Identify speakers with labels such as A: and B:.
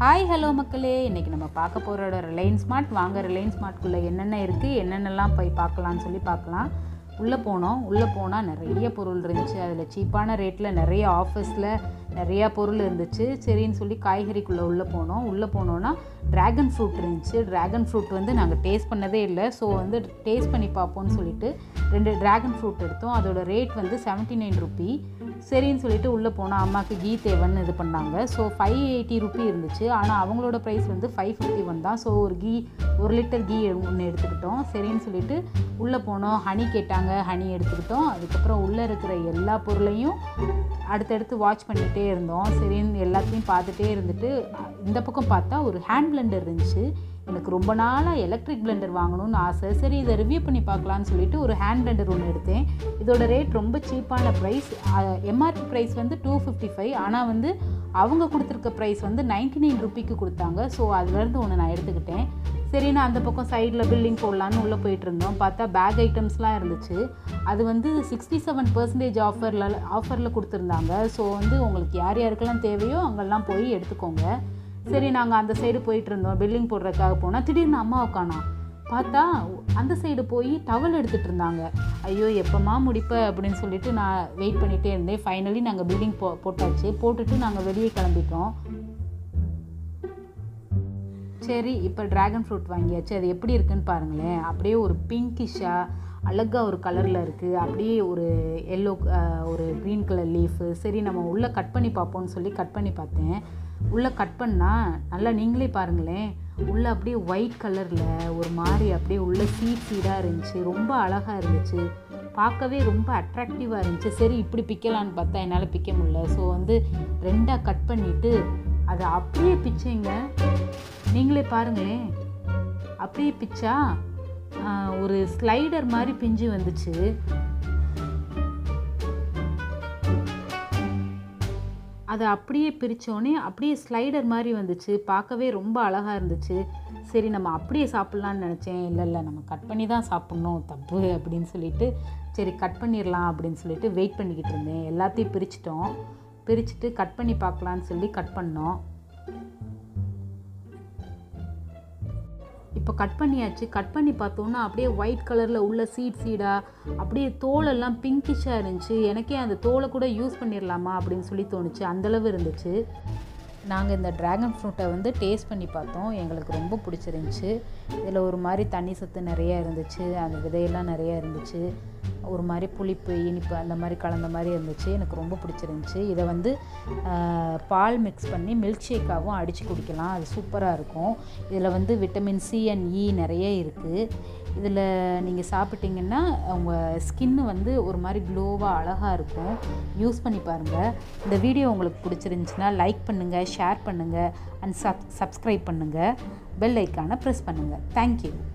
A: hi hello மக்களே இன்றைக்கி நம்ம பார்க்க போகிற ரிலையன்ஸ் ஸ்மார்ட் வாங்க ரிலையன்ஸ் ஸ்மார்ட்குள்ளே என்னென்ன இருக்குது என்னென்னலாம் போய் பார்க்கலான்னு சொல்லி பார்க்கலாம் உள்ளே போனோம் உள்ளே போனால் நிறைய பொருள் இருந்துச்சு அதில் சீப்பான ரேட்டில் நிறைய ஆஃபர்ஸில் நிறையா பொருள் இருந்துச்சு சரின்னு சொல்லி காய்கறிக்குள்ளே உள்ளே போனோம் உள்ளே போனோன்னா ட்ராகன் ஃப்ரூட் இருந்துச்சு ட்ராகன் ஃப்ரூட் வந்து நாங்கள் டேஸ்ட் பண்ணதே இல்லை ஸோ வந்து டேஸ்ட் பண்ணி பார்ப்போம்னு சொல்லிட்டு ரெண்டு ட்ராகன் ஃப்ரூட் எடுத்தோம் அதோட ரேட் வந்து செவன்ட்டி நைன் ருபி சரின்னு சொல்லிட்டு உள்ளே போனால் அம்மாவுக்கு கீ தேவைன்னு இது பண்ணாங்க ஸோ ஃபைவ் எயிட்டி ருபி இருந்துச்சு ஆனால் அவங்களோட ப்ரைஸ் வந்து ஃபைவ் ஃபிஃப்டி ஒன் தான் ஸோ ஒரு கீ ஒரு லிட்டர் கீ ஒன்று எடுத்துக்கிட்டோம் சரின்னு சொல்லிட்டு உள்ளே போனோம் ஹனி கேட்டாங்க ஹனி எடுத்துக்கிட்டோம் அதுக்கப்புறம் உள்ளே இருக்கிற எல்லா பொருளையும் அடுத்தடுத்து வாட்ச் பண்ணிகிட்டே இருந்தோம் சரின்னு எல்லாத்தையும் பார்த்துட்டே இருந்துட்டு இந்த பக்கம் பார்த்தா ஒரு ஹேண்ட் பிளெண்டர் இருந்துச்சு எனக்கு ரொம்ப நாளாக எலக்ட்ரிக் பிளெண்டர் வாங்கணும்னு ஆசை சரி இதை ரிவ்யூ பண்ணி பார்க்கலான்னு சொல்லிட்டு ஒரு ஹேண்ட் பிளெண்டர் ஒன்று எடுத்தேன் இதோட ரேட் ரொம்ப சீப்பான ப்ரைஸ் எம்ஆர்பி ப்ரைஸ் வந்து டூ ஃபிஃப்டி ஃபைவ் ஆனால் வந்து அவங்க கொடுத்துருக்க ப்ரைஸ் வந்து நைன்டி நைன் ருபிக்கு கொடுத்தாங்க ஸோ அதுலேருந்து ஒன்று நான் எடுத்துக்கிட்டேன் சரி நான் அந்த பக்கம் சைடில் பில்டிங் போடலான்னு உள்ளே போயிட்டு இருந்தோம் பார்த்தா பேக் ஐட்டம்ஸ்லாம் இருந்துச்சு அது வந்து சிக்ஸ்டி செவன் பர்சன்டேஜ் ஆஃபரில் ஆஃபரில் கொடுத்துருந்தாங்க ஸோ வந்து உங்களுக்கு யார் யாருக்கெல்லாம் தேவையோ அங்கெல்லாம் போய் எடுத்துக்கோங்க சரி நாங்கள் அந்த சைடு போயிட்டு இருந்தோம் பில்டிங் போடுறதுக்காக போனால் திடீர்னு அம்மா உட்கானா பார்த்தா அந்த சைடு போய் டவல் எடுத்துகிட்டு இருந்தாங்க ஐயோ எப்போம்மா முடிப்ப அப்படின்னு சொல்லிட்டு நான் வெயிட் பண்ணிகிட்டே இருந்தேன் ஃபைனலி நாங்கள் பில்டிங் போ போட்டாச்சு போட்டுட்டு நாங்கள் வெளியே கிளம்பிட்டோம் சரி இப்போ ட்ராகன் ஃப்ரூட் வாங்கியாச்சு அது எப்படி இருக்குன்னு பாருங்களேன் அப்படியே ஒரு பிங்கிஷாக அழகாக ஒரு கலரில் இருக்குது அப்படியே ஒரு எல்லோ ஒரு க்ரீன் கலர் லீஃபு சரி நம்ம உள்ளே கட் பண்ணி பார்ப்போம்னு சொல்லி கட் பண்ணி பார்த்தேன் உள்ளே கட் பண்ணால் நல்லா நீங்களே பாருங்களேன் உள்ளே அப்படியே ஒயிட் கலரில் ஒரு மாதிரி அப்படியே உள்ள சீட் சீடாக இருந்துச்சு ரொம்ப அழகாக இருந்துச்சு பார்க்கவே ரொம்ப அட்ராக்டிவாக இருந்துச்சு சரி இப்படி பிக்கலான்னு பார்த்தா என்னால் பிக்க முடியல ஸோ வந்து ரெண்டாக கட் பண்ணிவிட்டு அதை அப்படியே பிச்சைங்க நீங்களே பாருங்களேன் அப்படியே பிச்சா ஒரு ஸ்லைடர் மாதிரி பிஞ்சு வந்துச்சு அதை அப்படியே பிரித்தோடனே அப்படியே ஸ்லைடர் மாதிரி வந்துச்சு பார்க்கவே ரொம்ப அழகாக இருந்துச்சு சரி நம்ம அப்படியே சாப்பிட்லான்னு நினச்சேன் இல்லை இல்லை நம்ம கட் பண்ணி தான் சாப்பிட்ணும் தப்பு அப்படின்னு சொல்லிட்டு சரி கட் பண்ணிடலாம் அப்படின்னு சொல்லிட்டு வெயிட் பண்ணிக்கிட்டு இருந்தேன் எல்லாத்தையும் பிரிச்சிட்டோம் பிரிச்சுட்டு கட் பண்ணி பார்க்கலான்னு சொல்லி கட் பண்ணோம் இப்போ கட் பண்ணியாச்சு கட் பண்ணி பார்த்தோன்னா அப்படியே ஒயிட் கலரில் உள்ள சீட் சீடாக அப்படியே தோலெல்லாம் பிங்கிஷாக இருந்துச்சு எனக்கே அந்த தோலை கூட யூஸ் பண்ணிடலாமா அப்படின்னு சொல்லி தோணுச்சு அந்தளவு இருந்துச்சு நாங்கள் இந்த ட்ராகன் ஃப்ரூட்டை வந்து டேஸ்ட் பண்ணி பார்த்தோம் எங்களுக்கு ரொம்ப பிடிச்சிருந்துச்சி இதில் ஒரு மாதிரி தண்ணி சத்து நிறையா இருந்துச்சு அந்த விதையெல்லாம் நிறையா இருந்துச்சு ஒரு மாதிரி புளிப்பு இனிப்பு அந்த மாதிரி கலந்த மாதிரி இருந்துச்சு எனக்கு ரொம்ப பிடிச்சிருந்துச்சி இதை வந்து பால் மிக்ஸ் பண்ணி மில்க் ஷேக்காகவும் அடித்து குடிக்கலாம் அது சூப்பராக இருக்கும் இதில் வந்து விட்டமின் சி அண்ட் இ நிறைய இருக்குது இதில் நீங்கள் சாப்பிட்டிங்கன்னா உங்கள் ஸ்கின்னு வந்து ஒரு மாதிரி க்ளோவாக அழகாக இருக்கும் யூஸ் பண்ணி பாருங்கள் இந்த வீடியோ உங்களுக்கு பிடிச்சிருந்துச்சின்னா லைக் பண்ணுங்கள் ஷேர் பண்ணுங்கள் அண்ட் சப் சப்ஸ்கிரைப் பண்ணுங்கள் பெல் ஐக்கானை ப்ரெஸ் பண்ணுங்கள் தேங்க்யூ